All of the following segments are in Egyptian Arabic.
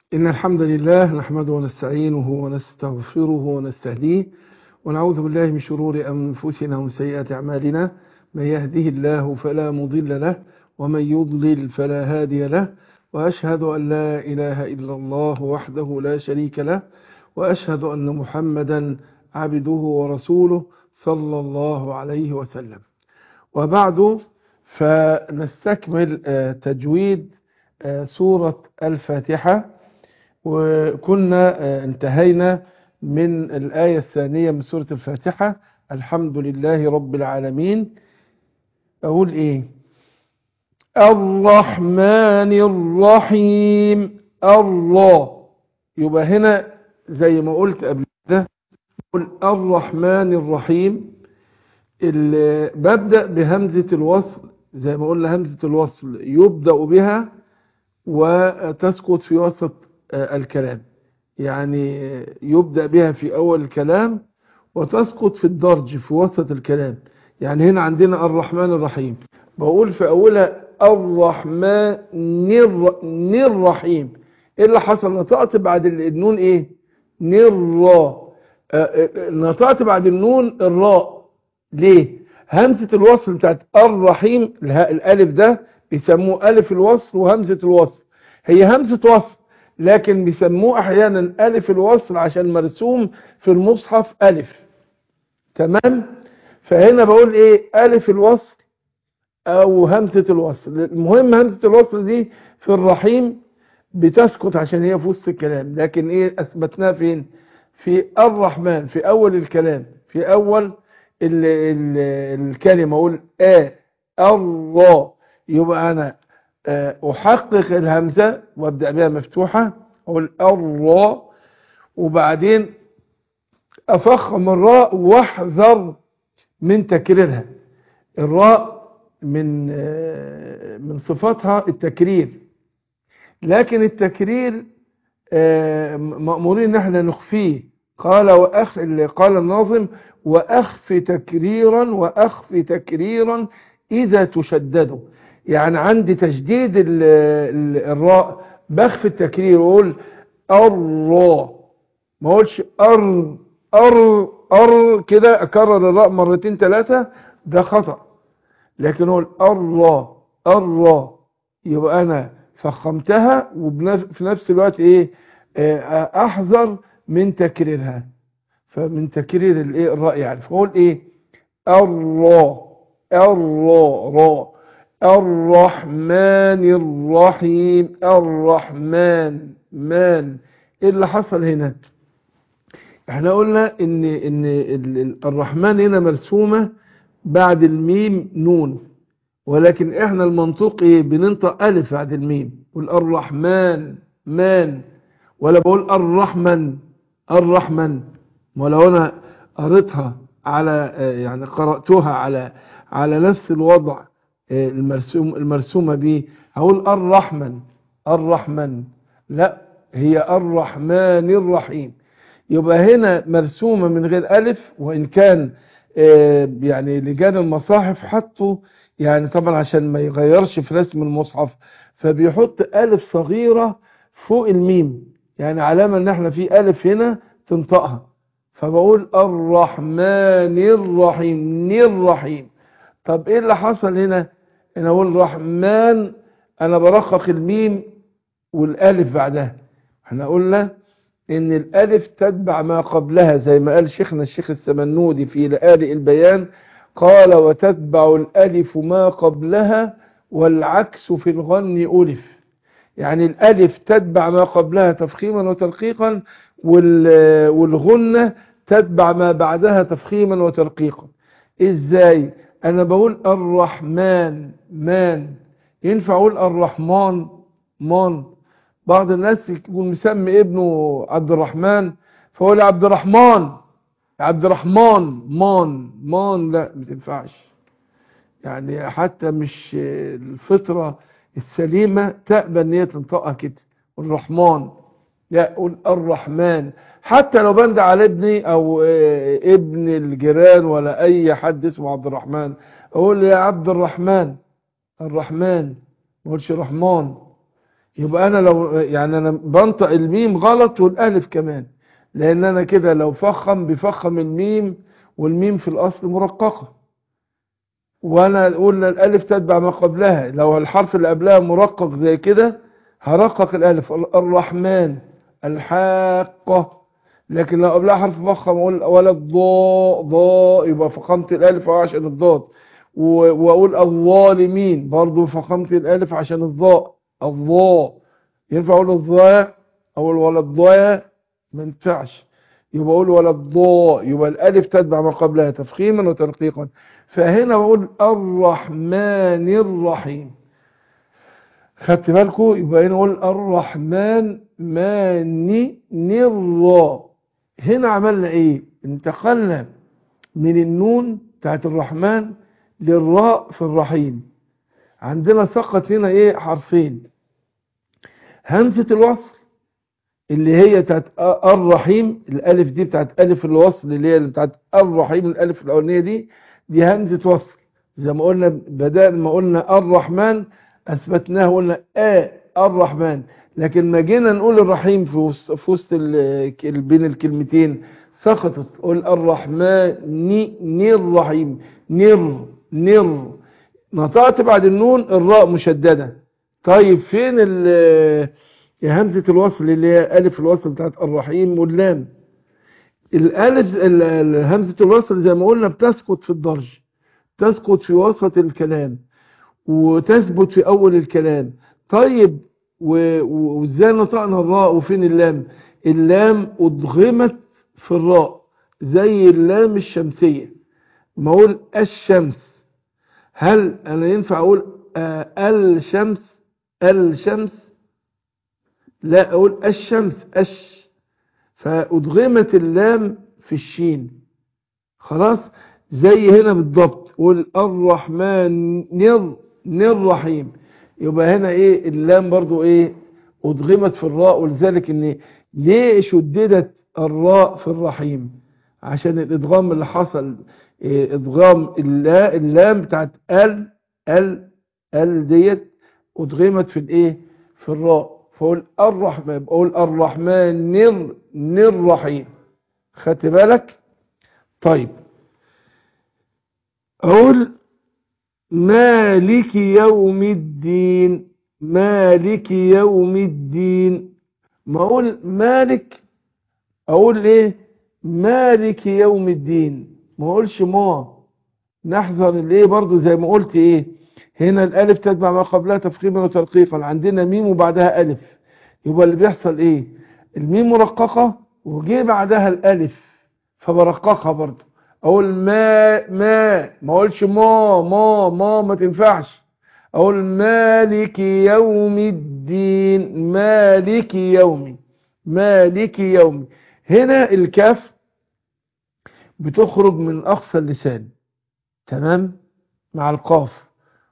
إن الحمد لله نحمده ونستعينه ونستغفره ونستهديه ونعوذ بالله من شرور أنفسنا ومن سيئات أعمالنا من يهده الله فلا مضل له ومن يضلل فلا هادي له وأشهد أن لا إله إلا الله وحده لا شريك له وأشهد أن محمدا عبده ورسوله صلى الله عليه وسلم وبعد فنستكمل تجويد سورة الفاتحة وكنا انتهينا من الآية الثانية من سورة الفاتحة الحمد لله رب العالمين أقول إيه الرحمن الرحيم الله يبقى هنا زي ما قلت قبل كده قل الرحمن الرحيم اللي ببدأ بهمزة الوصل زي ما قلنا همزة الوصل يبدأ بها وتسقط في وسط الكلام يعني يبدأ بها في أول الكلام وتسقط في الدرج في وسط الكلام يعني هنا عندنا الرحمن الرحيم بقول في أولها الرحمن الرحيم ايه اللي حصل نطقت بعد النون ايه نرا نطقت بعد النون الراء ليه همزة الوصل بتاعت الرحيم الالف ده بيسموه الف الوصل وهمزة الوصل هي همزة وصل لكن بيسموه احيانا الف الوصل عشان مرسوم في المصحف الف تمام فهنا بقول ايه الف الوصل او همزة الوصل المهم همزة الوصل دي في الرحيم بتسكت عشان هي في وسط الكلام لكن ايه اثبتناها فين في الرحمن في اول الكلام في اول ال ال الكلمة اقول ا الله يبقى انا احقق الهمزة وابدأ بها مفتوحة اقول الله وبعدين افخم الراء واحذر من تكريرها الراء من من صفاتها التكرير لكن التكرير مأمورين ان احنا نخفيه قال واخ اللي قال الناظم واخف تكريرا واخف تكريرا اذا تشددوا يعني عندي تشديد ال ال الراء بخف التكرير واقول الراء ما اقولش ار ار ار كده اكرر الراء مرتين ثلاثه ده خطأ لكن اقول الراء الراء يبقى انا فخمتها وفي نفس الوقت ايه احذر من تكريرها فمن تكرير الايه الراء يعني فاقول ايه الراء الراء راء الرحمن الرحيم الرحمن مان ايه اللي حصل هنا احنا قلنا ان ان الرحمن هنا مرسومه بعد الميم نون ولكن احنا المنطق ايه بننطق الف بعد الميم قول الرحمن مان ولا بقول الرحمن الرحمن ولو انا قريتها على يعني قرأتها على على نفس الوضع المرسوم المرسومه به هقول الرحمن الرحمن لا هي الرحمن الرحيم يبقى هنا مرسومه من غير الف وان كان يعني لجان المصاحف حطوا يعني طبعا عشان ما يغيرش في رسم المصحف فبيحط ألف صغيرة فوق الميم يعني علامة ان احنا في ألف هنا تنطقها فبقول الرحمن الرحيم الرحيم طب ايه اللي حصل هنا انا اقول رحمن انا برقق الميم والالف بعدها احنا قلنا ان الالف تتبع ما قبلها زي ما قال شيخنا الشيخ السمنودي في لآلئ البيان قال وتتبع الالف ما قبلها والعكس في الغن ألف يعني الالف تتبع ما قبلها تفخيما وترقيقا والغنة تتبع ما بعدها تفخيما وترقيقا ازاي انا بقول الرحمن مان ينفع اقول الرحمن مان بعض الناس يكون مسمي ابنه عبد الرحمن فهو عبد الرحمن عبد الرحمن مان مان لا ما تنفعش يعني حتى مش الفطرة السليمة تقبل ان هي تنطقها كده الرحمن لا قول الرحمن حتى لو بند على ابني او ابن الجيران ولا اي حد اسمه عبد الرحمن اقول يا عبد الرحمن الرحمن ما اقولش رحمن يبقى انا لو يعني انا بنطق الميم غلط والالف كمان لان انا كده لو فخم بفخم الميم والميم في الاصل مرققه وانا قلنا الالف تتبع ما قبلها لو الحرف اللي قبلها مرقق زي كده هرقق الالف الرحمن الحاقه لكن لو قبلها حرف فخم اقول ولا الضاء ضاء يبقى فخمت الالف عشان الضاد واقول الظالمين برضو فخمت الالف عشان الضاء الضاء ينفع اقول الضاء او ولا الضاء ما ينفعش يبقى اقول ولا الضاء يبقى الالف تتبع ما قبلها تفخيما وترقيقا فهنا بقول الرحمن الرحيم خدت بالكم يبقى هنا اقول الرحمن ماني نرى هنا عملنا ايه انتقلنا من النون بتاعت الرحمن للراء في الرحيم عندنا سقط هنا ايه حرفين همزة الوصل اللي هي بتاعت الرحيم الالف دي بتاعت الف الوصل اللي هي بتاعت الرحيم الالف الاولانيه دي دي همزة وصل زي ما قلنا بدأنا ما قلنا الرحمن اثبتناه وقلنا ا الرحمن لكن ما جينا نقول الرحيم في وسط في وسط بين الكلمتين سقطت قول الرحمن ني نير رحيم نر نر نطقت بعد النون الراء مشدده طيب فين همزه الوصل اللي هي الف الوصل بتاعت الرحيم واللام الالف همزه الوصل زي ما قلنا بتسقط في الضرج تسقط في وسط الكلام وتثبت في اول الكلام طيب وازاي نطقنا الراء وفين اللام اللام ادغمت في الراء زي اللام الشمسيه ما اقول الشمس هل انا ينفع اقول آه الشمس الشمس لا اقول الشمس اش فادغمت اللام في الشين خلاص زي هنا بالضبط قول الرحمن نر نر رحيم يبقى هنا ايه اللام برضو ايه ادغمت في الراء ولذلك ان ليه شددت الراء في الرحيم عشان الادغام اللي حصل إيه ادغام اللا اللام بتاعت ال ال ال ديت ادغمت في الايه في الراء فقول الرحمن بقول الرحمن نر نر رحيم خدت بالك طيب اقول مالك يوم الدين مالك يوم الدين ما اقول مالك اقول ايه مالك يوم الدين ما اقولش ما نحذر الايه برضو زي ما قلت ايه هنا الالف تتبع ما قبلها تفخيما وترقيقا عندنا ميم وبعدها الف يبقى اللي بيحصل ايه الميم مرققه وجي بعدها الالف فبرققها برضو اقول ما ما ما اقولش ما ما ما ما تنفعش اقول مالك يوم الدين مالك يومي مالك يومي هنا الكاف بتخرج من اقصى اللسان تمام مع القاف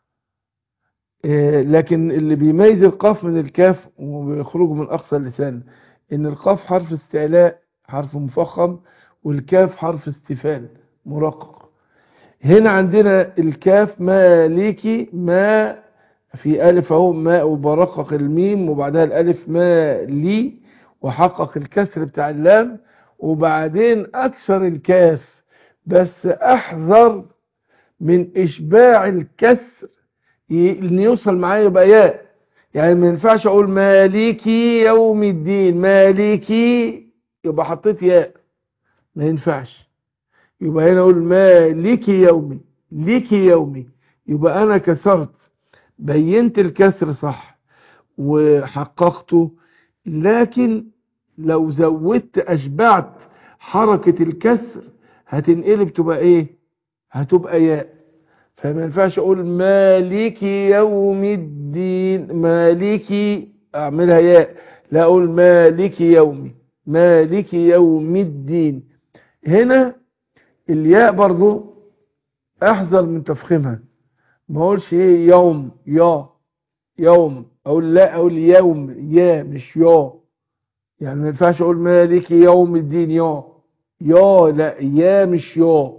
إيه لكن اللي بيميز القاف من الكاف وبيخرج من اقصى اللسان ان القاف حرف استعلاء حرف مفخم والكاف حرف استفال مرقق هنا عندنا الكاف مالكي ما في ألف اهو ما وبرقق الميم وبعدها الألف ما لي وحقق الكسر بتاع اللام وبعدين أكسر الكاف بس أحذر من إشباع الكسر إن يوصل معايا يبقى ياء يعني ما ينفعش أقول مالكي يوم الدين مالكي يبقى حطيت ياء ما ينفعش يبقى هنا اقول مالك يومي لك يومي يبقى انا كسرت بينت الكسر صح وحققته لكن لو زودت اشبعت حركة الكسر هتنقلب تبقى ايه هتبقى ياء فما ينفعش اقول مالك يوم الدين مالك اعملها ياء لا اقول مالك يومي مالك يوم الدين هنا الياء برضو احذر من تفخيمها ما اقولش ايه يوم يا يوم اقول لا اقول يوم يا مش يا يعني ما ينفعش اقول مالك يوم الدين يا يا لا يا مش يا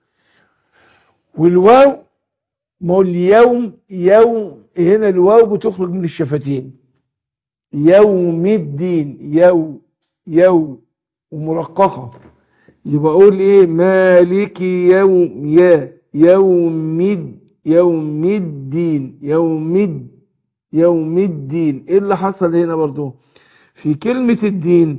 والواو ما اقول يوم يوم هنا الواو بتخرج من الشفتين يوم الدين يو يو ومرققة يبقى اقول ايه مالك يوم يا يوم الد- يوم الدين يوم الد- يوم الدين ايه اللي حصل هنا برضو في كلمة الدين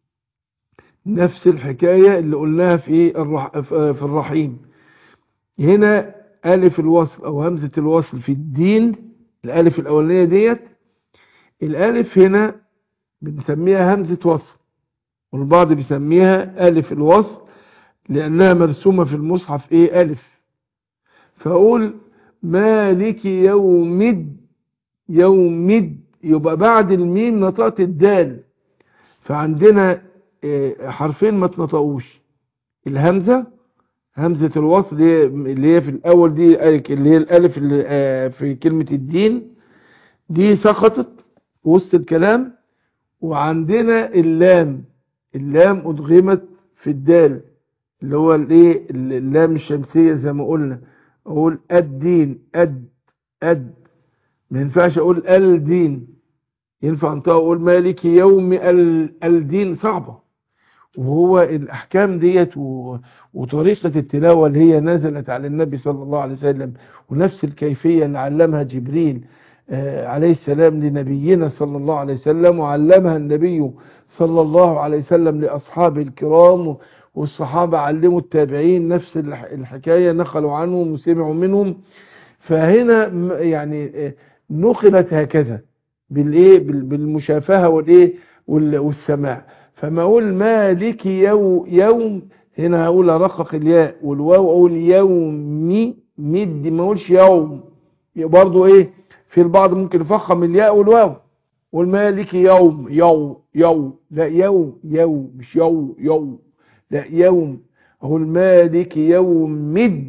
نفس الحكاية اللي قلناها في ايه الرح... في الرحيم هنا ألف الوصل أو همزة الوصل في الدين الألف الأولانية ديت الألف هنا بنسميها همزة وصل والبعض بيسميها ألف الوصل لأنها مرسومة في المصحف إيه ألف فأقول مالك يوم الد- يوم الد- يبقى بعد الميم نطقت الدال فعندنا آه، حرفين ما تنطقوش الهمزة همزة الوصل اللي هي- اللي هي في الأول دي اللي هي الألف اللي آه، في كلمة الدين دي سقطت وسط الكلام وعندنا اللام اللام أدغمت في الدال اللي هو الايه اللام الشمسية زي ما قلنا أقول الدين أد أد ما ينفعش أقول الدين ينفع أنطق أقول مالك يوم ال- الدين صعبة وهو الأحكام ديت و- وطريقة التلاوة اللي هي نزلت على النبي صلى الله عليه وسلم ونفس الكيفية اللي علمها جبريل آه، عليه السلام لنبينا صلى الله عليه وسلم وعلمها النبي صلى الله عليه وسلم لأصحابه الكرام والصحابة علموا التابعين نفس الح- الحكاية نقلوا عنهم وسمعوا منهم فهنا م- يعني آه، نقلت هكذا بالايه بال- بالمشافهه والايه وال- والسماع فما اقول مالك يو يوم هنا هقول ارقق الياء والواو اقول يومي مد ما اقولش يوم برضه ايه في البعض ممكن يفخم الياء والواو والمالك يوم يوم يوم لا يوم يوم مش يوم يوم لا يوم هو المالك يوم مد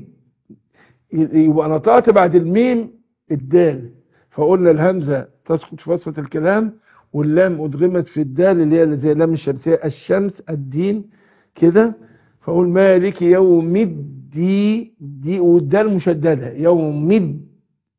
يبقى نطقت بعد الميم الدال فقلنا الهمزة تسقط في وسط الكلام واللام أدغمت في الدال اللي هي زي لام الشمسية الشمس الدين كده فأقول مالك يوم الدي دي والدال مشددة يوم مد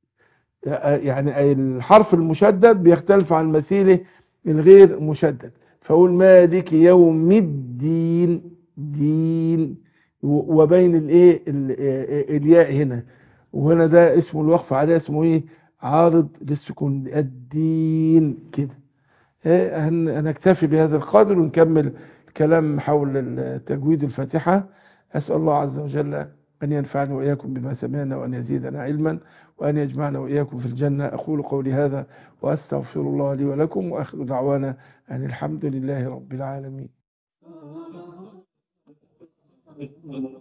يعني الحرف المشدد بيختلف عن مثيله الغير مشدد فأقول مالك يوم الدين دين و- وبين الايه ال- آه، الياء هنا وهنا ده اسمه الوقف عليه اسمه ايه عارض للسكون الدين كده آه، هن- هنكتفي بهذا القدر ونكمل الكلام حول تجويد الفاتحة أسأل الله عز وجل أن ينفعنا وإياكم بما سمعنا وأن يزيدنا علما وأن يجمعنا وإياكم في الجنة أقول قولي هذا وأستغفر الله لي ولكم وآخر دعوانا أن الحمد لله رب العالمين